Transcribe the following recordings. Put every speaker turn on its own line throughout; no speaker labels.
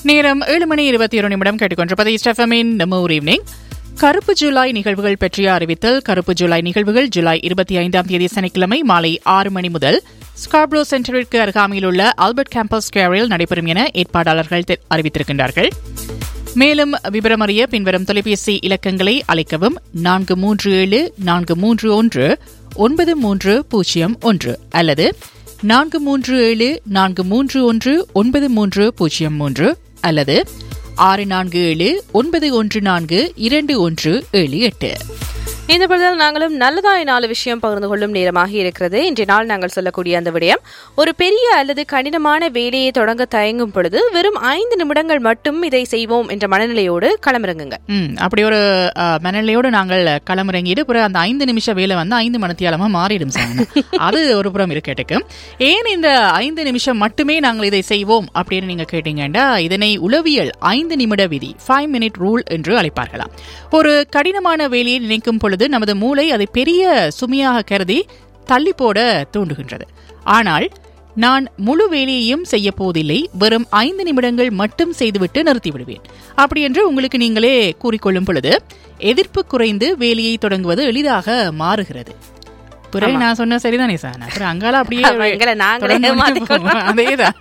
நேரம் ஏழு மணி இருபத்தி ஒரு நிமிடம் கேட்டுக்கொண்டிருப்பது ஸ்டெஃபமின் நம்ம ஊர் ஈவினிங் கருப்பு ஜூலை நிகழ்வுகள் பற்றிய அறிவித்தல் கருப்பு ஜூலை நிகழ்வுகள் ஜூலை இருபத்தி ஐந்தாம் தேதி சனிக்கிழமை மாலை ஆறு மணி முதல் ஸ்கார்ப்ரோ சென்டரிற்கு அருகாமையில் உள்ள ஆல்பர்ட் கேம்பஸ் ஸ்கொயரில் நடைபெறும் என ஏற்பாட்டாளர்கள் தெ- அறிவித்திருக்கின்றார்கள் மேலும் விவரம் அறிய பின்வரும் தொலைபேசி இலக்கங்களை அழைக்கவும் நான்கு மூன்று ஏழு நான்கு மூன்று ஒன்று ஒன்பது மூன்று பூஜ்ஜியம் ஒன்று அல்லது நான்கு மூன்று ஏழு நான்கு மூன்று ஒன்று ஒன்பது மூன்று பூஜ்ஜியம் மூன்று அல்லது ஆறு நான்கு ஏழு ஒன்பது ஒன்று நான்கு இரண்டு ஒன்று ஏழு எட்டு
இந்த பொழுதில் நாங்களும் நல்லதாய் நாலு விஷயம் பகிர்ந்து கொள்ளும் நேரமாக இருக்கிறது இன்றைய நாள் நாங்கள் சொல்லக்கூடிய அந்த விடயம் ஒரு பெரிய அல்லது கடினமான வேலையை தொடங்க தயங்கும் பொழுது வெறும் ஐந்து நிமிடங்கள் மட்டும் இதை செய்வோம் என்ற மனநிலையோடு களமிறங்குங்க
ம் அப்படி ஒரு அஹ், மனநிலையோடு நாங்கள் களமிறங்கிட்டு பிறகு அந்த ஐந்து நிமிஷ வேலை வந்து ஐந்து மணித்தியாலமா மாறிடும் சாங்க அது ஒரு புறம் இருக்கட்டுக்கு ஏன் இந்த ஐந்து நிமிஷம் மட்டுமே நாங்கள் இதை செய்வோம் அப்படின்னு நீங்க கேட்டீங்கன்னா இதனை உளவியல் ஐந்து நிமிட விதி ஃபைவ் மினிட் ரூல் என்று அழைப்பார்களாம் ஒரு கடினமான வேலையை நினைக்கும் பொழுது நமது மூளை அதை பெரிய சுமையாக கருதி தள்ளி போட தூண்டுகின்றது ஆனால் நான் முழு வேலையையும் செய்ய போவதில்லை வெறும் ஐந்து நிமிடங்கள் மட்டும் செய்துவிட்டு நிறுத்தி விடுவேன் அப்படி என்று உங்களுக்கு நீங்களே கூறிக்கொள்ளும் பொழுது எதிர்ப்பு குறைந்து வேலையை தொடங்குவது எளிதாக மாறுகிறது பிறகு நான் சொன்ன சரிதானே சார் அப்புறம் அங்கால அப்படியே
ஆமா, எங்களை நாங்களே
தொடர்ந்து
ஏமாத்திக்கொள்வோம்.
அதேதான்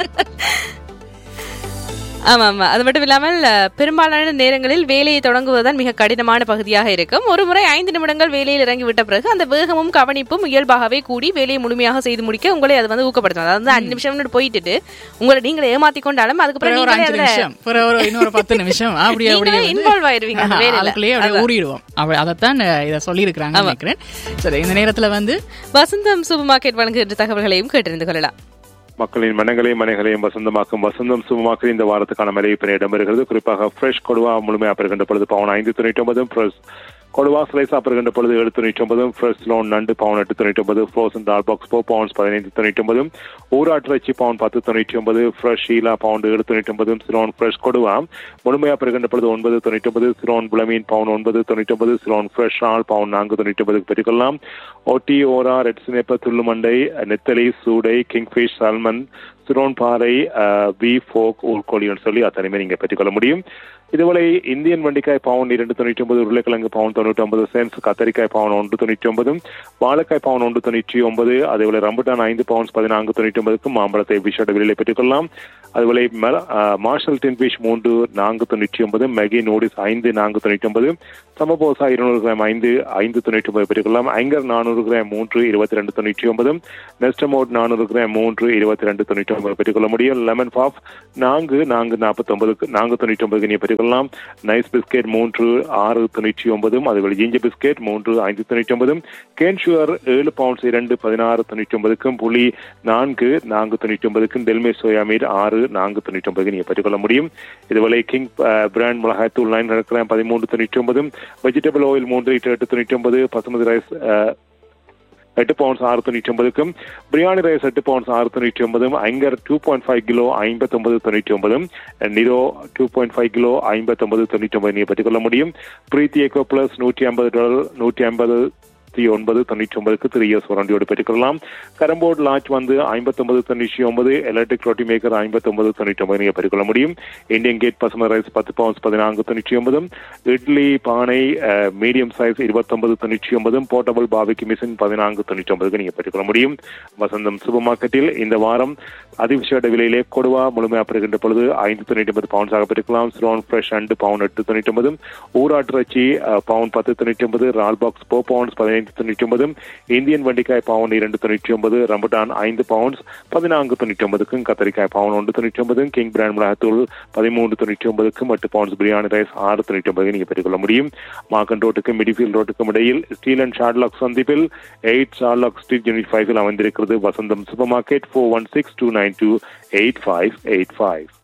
ஆமா ஆமா அது மட்டும் இல்லாமல் அஹ், பெரும்பாலான நேரங்களில் வேலையை தொடங்குவதுதான் மிக கடினமான பகுதியாக இருக்கும் ஒரு முறை ஐந்து நிமிடங்கள் வேலையில் இறங்கி விட்ட பிறகு அந்த வேகமும் கவனிப்பும் இயல்பாகவே கூடி வேலையை முழுமையாக செய்து முடிக்க உங்களை அது வந்து ஊக்கப்படுத்தும் அதாவது அஞ்சு நிமிஷம் போயிட்டு உங்களை நீங்களே ஏமாத்தி கொண்டாலும் அதுக்கப்புறம்
பிறகு ஒரு
நீங்களே
அஞ்சு
அதுல
நிமிஷம் பிறகு ஒரு இன்னொரு பத்து நிமிஷம் அப்படியே அப்படியே
நீங்களே
வந்து-
involve ஆயிருவீங்க அந்த
ஆஹா,
வேலையில.
அதுக்குள்ளேயே அப்படியே ஊறிடுவோம் அவ- அதைத்தான் அஹ், இதை சொல்லியிருக்கிறாங்க நினைக்கிறேன் சரி இந்த நேரத்துல வந்து
வசந்தம் சூப்பர் மார்க்கெட் வழங்குகின்ற தகவல்களையும் கேட்டறிந்து கொள்ளலாம்
மக்களின் மனங்களையும் மனைகளையும் வசந்தமாக்கும் வசந்தம் சுபமாக்கும் இந்த வாரத்துக்கான மலைப்பினை இடம்பெறுகிறது குறிப்பாக ஃப்ரெஷ் கொடுவா முழுமையாக பெறுகின்ற பொழுது பவுன் ஐந்து தொண்ணூற்றி ஒன்பதும் ஃப்ரெஷ் கொடுவா ஸ்லைஸா பெறுகின்ற பொழுது ஏழு தொண்ணூற்றி ஒன்பதும் ஃப்ரெஷ் லோன் நண்டு பவுன் எட்டு தொண்ணூற்றி ஒன்பது ஃப்ரோசன் டால் பாக்ஸ் ஃபோர் பவுன்ஸ் பதினைந்து தொண்ணூற்றி ஒன்பதும் ஊராட்டிறைச்சி பவுன் பத்து தொண்ணூற்றி ஒன்பது ஃப்ரெஷ் ஷீலா பவுண்ட் ஏழு தொண்ணூற்றி ஒன்பதும் சிலோன் ஃப்ரெஷ் கொடுவா முழுமையாக பெறுகின்ற பொழுது ஒன்பது தொண்ணூற்றி ஒன்பது சிலோன் புலமீன் பவுன் ஒன்பது தொண்ணூற்றி ஒன்பது சிலோன் ஃப்ரெஷ் ஆல் பவுன் நான்கு தொண்ணூற்றி ஒன்பதுக்கு பெற்றுக்கொள்ளலாம் ஓட்டி ஓரா ரெட் சினேப்ப துள்ளுமண்டை நெத்தலி சூடை கிங்ஃபிஷ் சல்மன் சிரோன் பாறை வி ஃபோக் ஊர்கோழின்னு சொல்லி அத்தனையுமே நீங்க பெற்றுக்கொள்ள முடியும் இதுவரை இந்தியன் வண்டிக்காய் பவுன் இரண்டு தொண்ணூற்றி ஒன்பது உருளைக்கிழங்கு பவுன் தொண்ணூற்றி ஒன்பது சென்ஸ் கத்தரிக்காய் பவுன் ஒன்று தொண்ணூற்றி ஒன்பதும் வாழைக்காய் பவுன் ஒன்று தொண்ணூற்றி ஒன்பது அதேபோல ரம்புட்டான் ஐந்து பவுன்ஸ் பதினான்கு தொண்ணூற்றி ஒன்பதுக்கும் மாம்பழத்தை விஷோட விலையை பெற்றுக்கொள்ளலாம் அதுபோல மெல- அஹ், மார்ஷல் டின் ஃபிஷ் மூன்று நான்கு தொண்ணூற்றி ஒன்பது மெகி நூடிஸ் ஐந்து நான்கு தொண்ணூற்றி ஒன்பது சமபோசா இருநூறு கிராம் ஐந்து ஐந்து தொண்ணூற்றி ஒன்பது பெற்றுக்கொள்ளலாம் ஐங்கர் நானூறு கிராம் மூன்று இருபத்தி ரெண்டு தொண்ணூற்றி ஒன்பதும் நெஸ்டமோட் நானூறு கிராம் மூன்று இருபத்தி ரெண்டு தொண்ணூற்றி ஒன்பது பெற்றுக்கொள்ள முடியும் லெமன் பாஃப் நான்கு நான்கு நாற்பத்தி ஒன்பதுக்கு நான்கு தொண்ணூற்றி ஒன்பதுக்கு நீ பெற்றுக்கொள்ளலாம் நைஸ் பிஸ்கெட் மூன்று ஆறு தொண்ணூற்றி ஒன்பதும் அதுபோல ஜிஞ்சர் பிஸ்கெட் மூன்று ஐந்து தொண்ணூற்றி ஒன்பதும் கேன் சுகர் ஏழு பவுண்ட்ஸ் இரண்டு பதினாறு தொண்ணூற்றி ஒன்பதுக்கும் புளி நான்கு நான்கு தொண்ணூற்றி ஒன்பதுக்கும் டெல்மே சோயா மீட் ஆறு நான்கு தொண்ணூற்றி ஒன்பதுக்கு நீங்க பெற்றுக்கொள்ள முடியும் இதுவரை கிங் பிராண்ட் மிளகாய்த்தூள் நைன் கிராம் பதிமூன்று தொண்ணூற்றி ஒன்பதும் வெஜிடபிள் ஆயில் மூன்று லிட்டர் எட்டு தொண்ணூற்றி ஒன்பது பசுமதி ரைஸ் எட்டு பவுண்ட்ஸ் ஆறு தொண்ணூற்றி ஒன்பதுக்கும் பிரியாணி ரைஸ் எட்டு பவுண்ட்ஸ் ஆறு தொண்ணூற்றி ஒன்பதும் ஐங்கர் டூ பாயிண்ட் ஃபைவ் கிலோ ஐம்பத்தொன்பது தொண்ணூற்றி ஒன்பதும் நிரோ டூ பாயிண்ட் ஃபைவ் கிலோ ஐம்பத்தொன்பது தொண்ணூற்றி ஒன்பது நீங்கள் பெற்றுக்கொள்ள முடியும் பிரீத்தி எக்கோ பிளஸ் நூற்றி ஐம்பது டாலர் நூற்றி ஐம்பது ஒன்பது தொண்ணூற்றி ஒன்பதுக்கு த்ரீ இயர்ஸ் வாரண்டியோடு பெற்றுக்கொள்ளலாம் கரம்போர்ட் லான்ச் வந்து ஐம்பத்தொன்பது தொண்ணூற்றி ஒன்பது எலக்ட்ரிக் ரொட்டி மேக்கர் ஐம்பத்தொன்பது தொண்ணூற்றி ஒன்பது நீங்கள் பெற்றுக்கொள்ள முடியும் இந்தியன் கேட் பசுமை ரைஸ் பத்து பவுன்ஸ் பதினான்கு தொண்ணூற்றி ஒன்பதும் இட்லி பானை மீடியம் சைஸ் இருபத்தொன்பது தொண்ணூற்றி ஒன்பதும் போர்ட்டபிள் பாபிக்கு மிஷின் பதினான்கு தொண்ணூற்றி ஒன்பதுக்கு நீங்கள் பெற்றுக்கொள்ள முடியும் வசந்தம் சூப்பர் மார்க்கெட்டில் இந்த வாரம் அதிவிசேட விலையிலே கொடுவா முழுமையாக பெறுகின்ற பொழுது ஐந்து தொண்ணூற்றி ஒன்பது பவுன்ஸாக பெற்றுக்கலாம் ஸ்லோன் ஃப்ரெஷ் அண்டு பவுன் எட்டு தொண்ணூற்றி ஒன்பதும் ஊராட்டிறைச்சி பவுன் பத்து தொண்ணூற்றி ஒன்பது ரால் பாக்ஸ் ஃபோர் பவுன்ஸ் பதினைந்து தொண்ணூற்றி ஒன்பதும் இந்தியன் வண்டிக்காய் பவுன் இரண்டு தொண்ணூற்றி ஒன்பது ரம்புட்டான் ஐந்து பவுன்ஸ் பதினான்கு தொண்ணூற்றி ஒன்பதுக்கும் கத்தரிக்காய் பவுன் ஒன்று தொண்ணூற்றி ஒன்பதும் கிங் பிராண்ட் மிளகாத்தூள் பதிமூன்று தொண்ணூற்றி ஒன்பதுக்கும் எட்டு பவுன்ஸ் பிரியாணி ரைஸ் ஆறு தொண்ணூற்றி ஒன்பது நீங்கள் பெற்றுக்கொள்ள முடியும் மார்க்கன் ரோட்டுக்கும் மிடிஃபீல்ட் ரோட்டுக்கும் இடையில் ஸ்டீல் அண்ட் ஷார்லாக் சந்திப்பில் எயிட் ஷார்லாக் ஸ்ட்ரீட் யூனிட் ஃபைவ்ல அமைந்திருக்கிறது Vasantham super market four one six two nine two eight five eight five